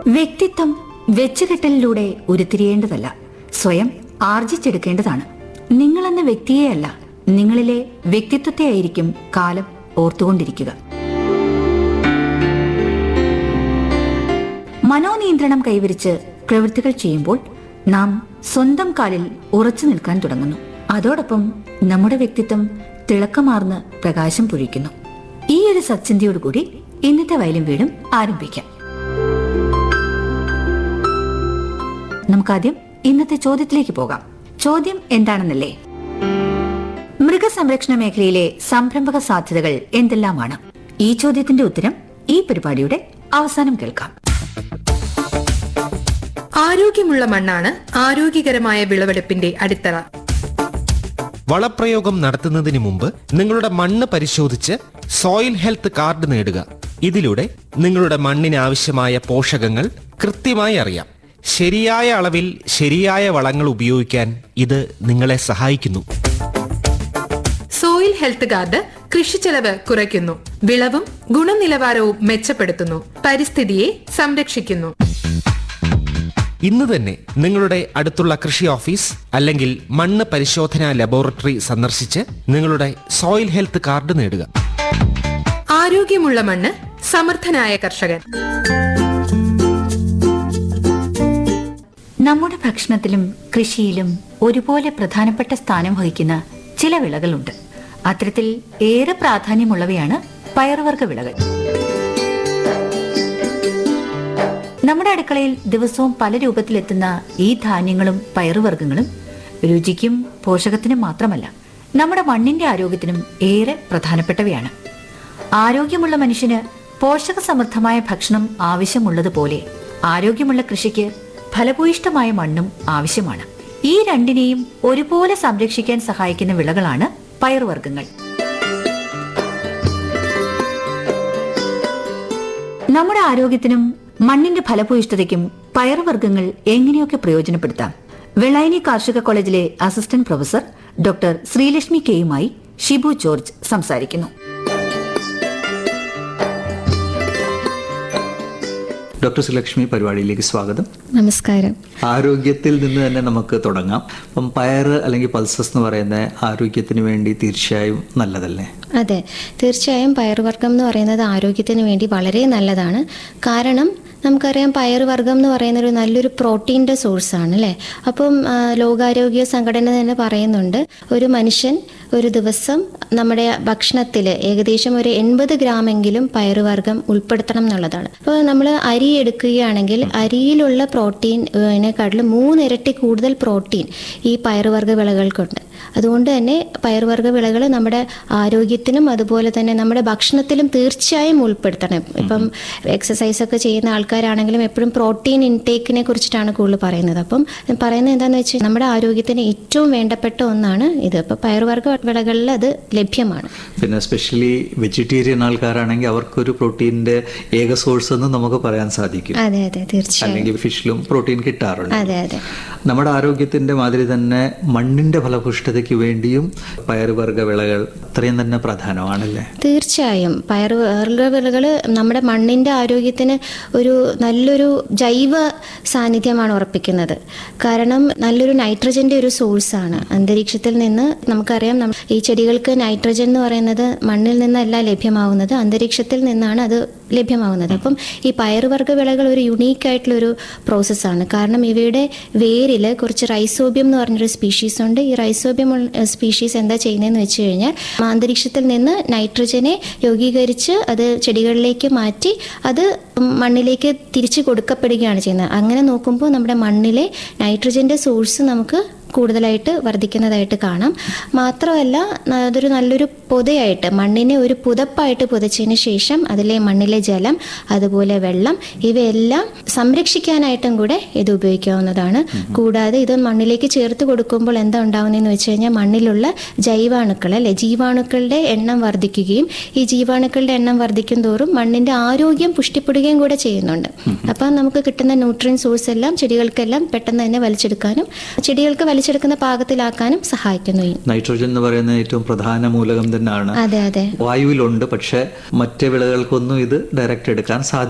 വ്യക്തിത്വം വെച്ചുകെട്ടലിലൂടെ ഉരുത്തിരിയേണ്ടതല്ല സ്വയം ആർജിച്ചെടുക്കേണ്ടതാണ് നിങ്ങളെന്ന വ്യക്തിയെയല്ല നിങ്ങളിലെ വ്യക്തിത്വത്തെയായിരിക്കും കാലം ഓർത്തുകൊണ്ടിരിക്കുക മനോനിയന്ത്രണം കൈവരിച്ച് പ്രവൃത്തികൾ ചെയ്യുമ്പോൾ നാം സ്വന്തം കാലിൽ ഉറച്ചു നിൽക്കാൻ തുടങ്ങുന്നു അതോടൊപ്പം നമ്മുടെ വ്യക്തിത്വം തിളക്കമാർന്ന് പ്രകാശം പൊഴിക്കുന്നു ഈ ഒരു സച്ചിന്തയോടുകൂടി ഇന്നത്തെ വയലും വീടും ആരംഭിക്കാം നമുക്കാദ്യം ഇന്നത്തെ ചോദ്യത്തിലേക്ക് പോകാം ചോദ്യം എന്താണെന്നല്ലേ മൃഗസംരക്ഷണ മേഖലയിലെ സംരംഭക സാധ്യതകൾ എന്തെല്ലാമാണ് ഈ ചോദ്യത്തിന്റെ ഉത്തരം ഈ പരിപാടിയുടെ അവസാനം കേൾക്കാം ആരോഗ്യമുള്ള മണ്ണാണ് ആരോഗ്യകരമായ വിളവെടുപ്പിന്റെ അടിത്തറ വളപ്രയോഗം നടത്തുന്നതിന് മുമ്പ് നിങ്ങളുടെ മണ്ണ് പരിശോധിച്ച് സോയിൽ ഹെൽത്ത് കാർഡ് നേടുക ഇതിലൂടെ നിങ്ങളുടെ മണ്ണിന് ആവശ്യമായ പോഷകങ്ങൾ കൃത്യമായി അറിയാം ശരിയായ അളവിൽ ശരിയായ വളങ്ങൾ ഉപയോഗിക്കാൻ ഇത് നിങ്ങളെ സഹായിക്കുന്നു സോയിൽ ഹെൽത്ത് കാർഡ് കൃഷിച്ചെലവ് കുറയ്ക്കുന്നു വിളവും ഗുണനിലവാരവും മെച്ചപ്പെടുത്തുന്നു പരിസ്ഥിതിയെ സംരക്ഷിക്കുന്നു ഇന്ന് തന്നെ നിങ്ങളുടെ അടുത്തുള്ള കൃഷി ഓഫീസ് അല്ലെങ്കിൽ മണ്ണ് പരിശോധനാ ലബോറട്ടറി സന്ദർശിച്ച് നിങ്ങളുടെ സോയിൽ ഹെൽത്ത് കാർഡ് നേടുക ആരോഗ്യമുള്ള മണ്ണ് സമർത്ഥനായ കർഷകൻ നമ്മുടെ ഭക്ഷണത്തിലും കൃഷിയിലും ഒരുപോലെ പ്രധാനപ്പെട്ട സ്ഥാനം വഹിക്കുന്ന ചില വിളകളുണ്ട് അത്തരത്തിൽ ഏറെ പ്രാധാന്യമുള്ളവയാണ് പയറുവർഗ വിളകൾ നമ്മുടെ അടുക്കളയിൽ ദിവസവും പല രൂപത്തിലെത്തുന്ന ഈ ധാന്യങ്ങളും പയറുവർഗ്ഗങ്ങളും രുചിക്കും പോഷകത്തിനും മാത്രമല്ല നമ്മുടെ മണ്ണിന്റെ ആരോഗ്യത്തിനും ഏറെ പ്രധാനപ്പെട്ടവയാണ് ആരോഗ്യമുള്ള മനുഷ്യന് പോഷക സമൃദ്ധമായ ഭക്ഷണം ആവശ്യമുള്ളതുപോലെ ആരോഗ്യമുള്ള കൃഷിക്ക് ഫലഭൂയിഷ്ടമായ മണ്ണും ആവശ്യമാണ് ഈ രണ്ടിനെയും ഒരുപോലെ സംരക്ഷിക്കാൻ സഹായിക്കുന്ന വിളകളാണ് പയറുവർഗ്ഗങ്ങൾ നമ്മുടെ ആരോഗ്യത്തിനും മണ്ണിന്റെ ഫലഭൂയിഷ്ഠതയ്ക്കും പയറുവർഗ്ഗങ്ങൾ എങ്ങനെയൊക്കെ പ്രയോജനപ്പെടുത്താം വെള്ളായണി കാർഷിക കോളേജിലെ അസിസ്റ്റന്റ് പ്രൊഫസർ ഡോക്ടർ ശ്രീലക്ഷ്മി കെയുമായി ഷിബു ജോർജ് സംസാരിക്കുന്നു ഡോക്ടർ സുലക്ഷ്മി പരിപാടിയിലേക്ക് സ്വാഗതം നമസ്കാരം ആരോഗ്യത്തിൽ നിന്ന് തന്നെ നമുക്ക് തുടങ്ങാം അപ്പം പയറ് അല്ലെങ്കിൽ പൾസസ് എന്ന് പറയുന്ന ആരോഗ്യത്തിന് വേണ്ടി തീർച്ചയായും നല്ലതല്ലേ അതെ തീർച്ചയായും പയറുവർഗ്ഗം എന്ന് പറയുന്നത് ആരോഗ്യത്തിന് വേണ്ടി വളരെ നല്ലതാണ് കാരണം നമുക്കറിയാം പയറുവർഗ്ഗം എന്ന് പറയുന്ന ഒരു നല്ലൊരു പ്രോട്ടീൻ്റെ സോഴ്സാണ് അല്ലേ അപ്പം ആ, ലോകാരോഗ്യ സംഘടന തന്നെ പറയുന്നുണ്ട് ഒരു മനുഷ്യൻ ഒരു ദിവസം നമ്മുടെ ഭക്ഷണത്തിൽ ഏകദേശം ഒരു എൺപത് ഗ്രാമെങ്കിലും പയറുവർഗ്ഗം ഉൾപ്പെടുത്തണം എന്നുള്ളതാണ് അപ്പോൾ നമ്മൾ അരി എടുക്കുകയാണെങ്കിൽ അരിയിലുള്ള പ്രോട്ടീനെക്കാട്ടിലും മൂന്നിരട്ടി കൂടുതൽ പ്രോട്ടീൻ ഈ പയറുവർഗ്ഗ വിളകൾക്കുണ്ട് അതുകൊണ്ട് തന്നെ പയറുവർഗ്ഗ വിളകൾ നമ്മുടെ ആരോഗ്യത്തിനും അതുപോലെ തന്നെ നമ്മുടെ ഭക്ഷണത്തിലും തീർച്ചയായും ഉൾപ്പെടുത്തണം ഇപ്പം എക്സസൈസ് ഒക്കെ ചെയ്യുന്ന ആൾക്കാരാണെങ്കിലും എപ്പോഴും പ്രോട്ടീൻ ഇൻടേക്കിനെ കുറിച്ചിട്ടാണ് കൂടുതൽ പറയുന്നത് അപ്പം പറയുന്നത് എന്താണെന്ന് വെച്ചാൽ നമ്മുടെ ആരോഗ്യത്തിന് ഏറ്റവും വേണ്ടപ്പെട്ട ഒന്നാണ് ഇത് ഇപ്പം പയറുവർഗ്ഗ വിളകളിൽ അത് ലഭ്യമാണ് പിന്നെ സ്പെഷ്യലി വെജിറ്റേറിയൻ ആൾക്കാരാണെങ്കിൽ അവർക്കൊരു പ്രോട്ടീൻ്റെ ഏക സോഴ്സ് എന്ന് നമുക്ക് പറയാൻ സാധിക്കും അതെ അതെ തീർച്ചയായും അല്ലെങ്കിൽ ഫിഷിലും പ്രോട്ടീൻ കിട്ടാറുണ്ട് അതെ അതെ നമ്മുടെ ആരോഗ്യത്തിന്റെ മാതിരി തന്നെ മണ്ണിന്റെ ഫലപുഷ്ടതയ്ക്ക് വേണ്ടിയും പയറുവർഗ്ഗ വിളകൾ അത്രയും തന്നെ പ്രധാനമാണല്ലേ തീർച്ചയായും പയറുവർഗ്ഗ വിളകൾ നമ്മുടെ മണ്ണിൻ്റെ ആരോഗ്യത്തിന് ഒരു നല്ലൊരു ജൈവ സാന്നിധ്യമാണ് ഉറപ്പിക്കുന്നത് കാരണം നല്ലൊരു നൈട്രജൻ്റെ ഒരു സോഴ്സാണ് അന്തരീക്ഷത്തിൽ നിന്ന് നമുക്കറിയാം നം- ഈ ചെടികൾക്ക് നൈട്രജൻ എന്ന് പറയുന്നത് മണ്ണിൽ നിന്നല്ല ലഭ്യമാവുന്നത് അന്തരീക്ഷത്തിൽ നിന്നാണ് അത് ലഭ്യമാവുന്നത് അപ്പം ഈ പയറുവർഗ്ഗ വിളകൾ ഒരു യുണീക്ക് ആയിട്ടുള്ളൊരു പ്രോസസ്സാണ് കാരണം ഇവയുടെ വേരിൽ കുറച്ച് റൈസോബിയം എന്ന് പറഞ്ഞൊരു സ്പീഷീസ് ഉണ്ട് ഈ റൈസോബിയം സ്പീഷീസ് എന്താ ചെയ്യുന്നതെന്ന് വെച്ച് കഴിഞ്ഞാൽ അന്തരീക്ഷത്തിൽ നിന്ന് നൈട്രജനെ യോഗീകരിച്ച് അത് ചെടികളിലേക്ക് മാറ്റി അത് മണ്ണിലേക്ക് തിരിച്ചു കൊടുക്കപ്പെടുകയാണ് ചെയ്യുന്നത് അങ്ങനെ നോക്കുമ്പോൾ നമ്മുടെ മണ്ണിലെ നൈട്രജൻ്റെ സോഴ്സ് നമുക്ക് കൂടുതലായിട്ട് വർദ്ധിക്കുന്നതായിട്ട് കാണാം മാത്രമല്ല ന- അതൊരു നല്ലൊരു പൊതയായിട്ട് മണ്ണിനെ ഒരു പുതപ്പായിട്ട് പുതച്ചതിന് ശേഷം അതിലെ മണ്ണിലെ ജലം അതുപോലെ വെള്ളം ഇവയെല്ലാം സംരക്ഷിക്കാനായിട്ടും കൂടെ ഇത് ഉപയോഗിക്കാവുന്നതാണ് കൂടാതെ ഇത് മണ്ണിലേക്ക് ചേർത്ത് കൊടുക്കുമ്പോൾ എന്താ ഉണ്ടാവുന്നതെന്ന് വെച്ച് കഴിഞ്ഞാൽ മണ്ണിലുള്ള ജൈവാണുക്കൾ അല്ലെ ജീവാണുക്കളുടെ എണ്ണം വർദ്ധിക്കുകയും ഈ ജീവാണുക്കളുടെ എണ്ണം വർദ്ധിക്കും തോറും മണ്ണിന്റെ ആരോഗ്യം പുഷ്ടിപ്പെടുകയും കൂടെ ചെയ്യുന്നുണ്ട് അപ്പം നമുക്ക് കിട്ടുന്ന ന്യൂട്രിയൻ സോഴ്സ് എല്ലാം ചെടികൾക്കെല്ലാം പെട്ടെന്ന് തന്നെ വലിച്ചെടുക്കാനും ചെടികൾക്ക് വലിച്ചെടുക്കുന്ന പാകത്തിലാക്കാനും സഹായിക്കുന്നു ഈ നൈട്രോജൻ എന്ന് പറയുന്ന ഏറ്റവും പ്രധാന മൂലകം തന്നെയാണ് അതെ അതെ വായുവിലുണ്ട് പക്ഷെ മറ്റ് വിളകൾക്കൊന്നും ഇത് ഡയറക്റ്റ് എടുക്കാൻ സാധിക്കും